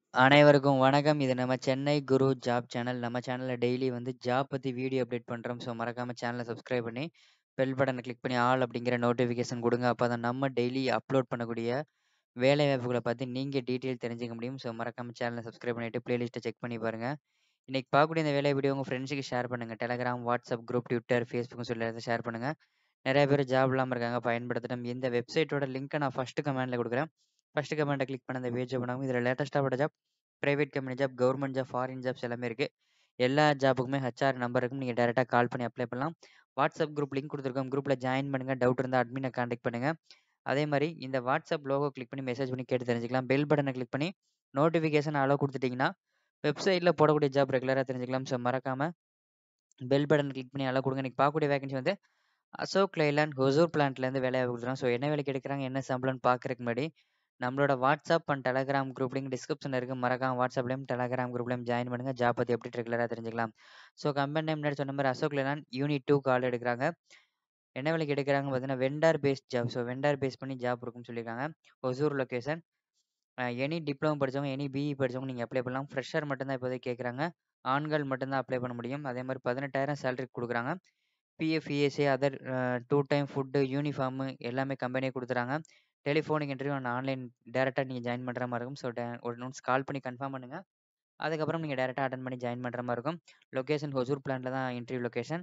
அனைவருக்கும் வணக்கம். இது நம்ம சென்னை குரு ஜாப் சேனல். நம்ம சேனல்ல டெய்லி வந்து ஜாப் பத்தி வீடியோ அப்டேட் பண்றோம். ஸோ மறக்காம சேனல சப்ஸ்கிரைப் பண்ணி, பெல் பட்டன கிளிக் பண்ணி ஆல் அப்படிங்கிற நோட்டிஃபிகேஷன் குடுங்க. அப்பதான் நம்ம டெய்லி அப்லோட் பண்ணக்கூடிய வேலைவாய்ப்புகள பத்தி நீங்க டீட்டெயில் தெரிஞ்சுக்க முடியும். ஸோ மறக்காம சேனல சப்ஸ்கிரைப் பண்ணிட்டு பிளேலிஸ்ட்ட செக் பண்ணி பாருங்க. இன்னைக்கு பார்க்கக்கூடிய இந்த வேலை வீடியோ உங்க ஃப்ரெண்ட்ஸுக்கு ஷேர் பண்ணுங்க. Telegram, WhatsApp குரூப், Twitter, Facebookனு சொல்லி எல்லாத்தையும் ஷேர் பண்ணுங்க. நெறைய பேர் ஜாப் இல்லாம இருக்காங்க. பயன்படுத்தட்டும். இந்த வெப்சைட்டோட லிங்க்க நான் ஃபர்ஸ்ட் கமெண்ட்ல குடுக்குறேன். ஃபர்ஸ்ட் கமெண்ட்ட கிளிக் பண்ணி அந்த பேஜ் ஓப்பன் ஆகும். இதுல லேட்டஸ்ட்டா போட்ட job, private company job, government job, foreign jobs எல்லாமே இருக்கு. எல்லா ஜாப்புக்குமே ஹெச்ஆர் நம்பர் இருக்கும். நீங்க டைரக்ட்டா கால் பண்ணி அப்ளை பண்ணலாம். WhatsApp குரூப் லிங்க் குடுத்துருக்கோம். குரூப்ல ஜாயின் பண்ணுங்க. டவுட் இருந்தா அட்மின கான்டாக்ட் பண்ணுங்க. அதே மாரி இந்த WhatsApp லோகோ கிளிக் பண்ணி மெசேஜ் பண்ணி கேட்டு தெரிஞ்சுக்கலாம். பெல் பட்டன கிளிக் பண்ணி நோட்டிஃபிகேஷன் அலோ குடுத்துட்டீங்கன்னா, வெப்சைட்ல போடக்கூடிய ஜாப் ரெகுலரா தெரிஞ்சுக்கலாம். ஸோ மறக்காம பெல் பட்டன கிளிக் பண்ணி அலோ குடுங்க. இன்னைக்கு பார்க்கக்கூடிய வேகன்சி வந்து அசோக் லைலாண்ட், ஹொசூர் பிளான்ட்லேருந்து வேலைவாய்ப்பு குடுக்குறாங்க. ஸோ என்ன வேலைக்கு எடுக்குறாங்க, என்ன சம்பளம்னு பார்க்கறதுக்கு முன்னாடி, நம்மளோட WhatsApp and Telegram group link டிஸ்கிரிப்ஷன்ல இருக்கு. மறக்காம WhatsAppலயும், Telegram குரூப்லயும் ஜாயின் பண்ணுங்க. ஜாப் பத்தி அப்டேட் ரெகுலரா தெரிஞ்சுக்கலாம். ஸோ கம்பெனி நேம் முன்னாடி சொன்ன மாரி அசோக் லைலாண்ட் யூனிட் 2க்கு ஆள் எடுக்குறாங்க. என்ன வேலைக்கு எடுக்குறாங்கன்னு பார்த்தீங்கன்னா, vendor based job. So vendor base பண்ணி ஜாப் இருக்குன்னு சொல்லியிருக்காங்க. Hosur location. Uh any diploma படிச்சவங்க, எனி பிஇ படிச்சவங்க நீங்க அப்ளை பண்ணலாம். ஃப்ரெஷர் மட்டும் தான் இப்போதைக்கு கேட்குறாங்க. ஆண்கள் மட்டும் தான் அப்ளை பண்ண முடியும். அதே மாரி 18,000 சேலரி குடுக்குறாங்க. PF, ESI, other uh 2 time food, uniform எல்லாமே கம்பெனியே குடுத்துறாங்க. டெலிஃபோனிக் இன்டர்வியூ அண்ட் ஆன்லைன் டைரக்ட்டா நீங்க ஜாயின் பண்ற மாரி இருக்கும். ஸோ டே ஒரு ஒன்ஸ் கால் பண்ணி கன்ஃபார்ம் பண்ணுங்க. அதுக்கப்புறம் நீங்க டைரக்ட்டா அட்டெண்ட் பண்ணி ஜாயின் பண்ற மாரி இருக்கும். லொகேஷன் ஹொசூர் பிளான்ட்ல தான் இன்டர்வியூ லொகேஷன்.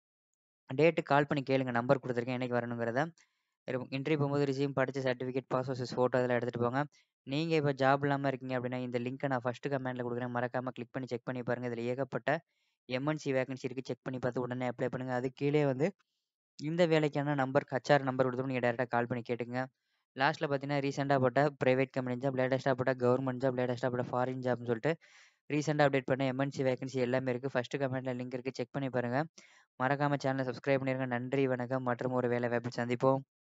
டேட் கால் பண்ணி கேளுங்க. நம்பர் குடுத்துருக்கேன். என்னைக்கு வரணுங்கிறத. இரு இன்டர்வியூ போகும்போது ரெஸ்யூம் படிச்ச சர்டிஃபிகேட், பாஸ்போர்ட் ஃபோட்டோ அதெல்லாம் எடுத்துட்டு போங்க. நீங்க இப்ப ஜாப் இல்லாம இருக்கீங்க அப்படின்னா, இந்த லிங்க்க நான் ஃபர்ஸ்ட் கமெண்ட்ல குடுக்குறேன். மறக்காம கிளிக் பண்ணி செக் பண்ணி பாருங்க. இதுல ஏகப்பட்ட எம்என்சி வேகன்சி இருக்கு. செக் பண்ணி பார்த்து உடனே அப்ளை பண்ணுங்க. அதுக்கு கீழயே வந்து இந்த வேலைக்கான நம்பர் ஹெச்ஆர் நம்பர் குடுத்துருக்கோம். நீங்க டைரக்ட்டா கால் பண்ணி கேட்டுக்கங்க. லாஸ்ட்ல பார்த்தீங்கன்னா, ரீசென்ட்டா போட்ட பிரைவேட் கம்பெனி ஜாப், லேட்டஸ்ட்டா போட்ட கவர்ன்மென்ட் ஜாப், லேட்டஸ்ட்டா போட்ட ஃபாரின் ஜாப்னு சொல்லிட்டு ரீசென்ட்டா அப்டேட் பண்ண எம்என்சி வேகன்சி எல்லாமே இருக்கு. ஃபர்ஸ்ட் கமெண்ட்ல லிங்க் இருக்கு. செக் பண்ணி பாருங்க. மறக்காம சேனல சப்ஸ்கிரைப் பண்ணிருங்க. நன்றி, வணக்கம். மற்றும் ஒரு வேலை வாய்ப்பில் சந்திப்போம்.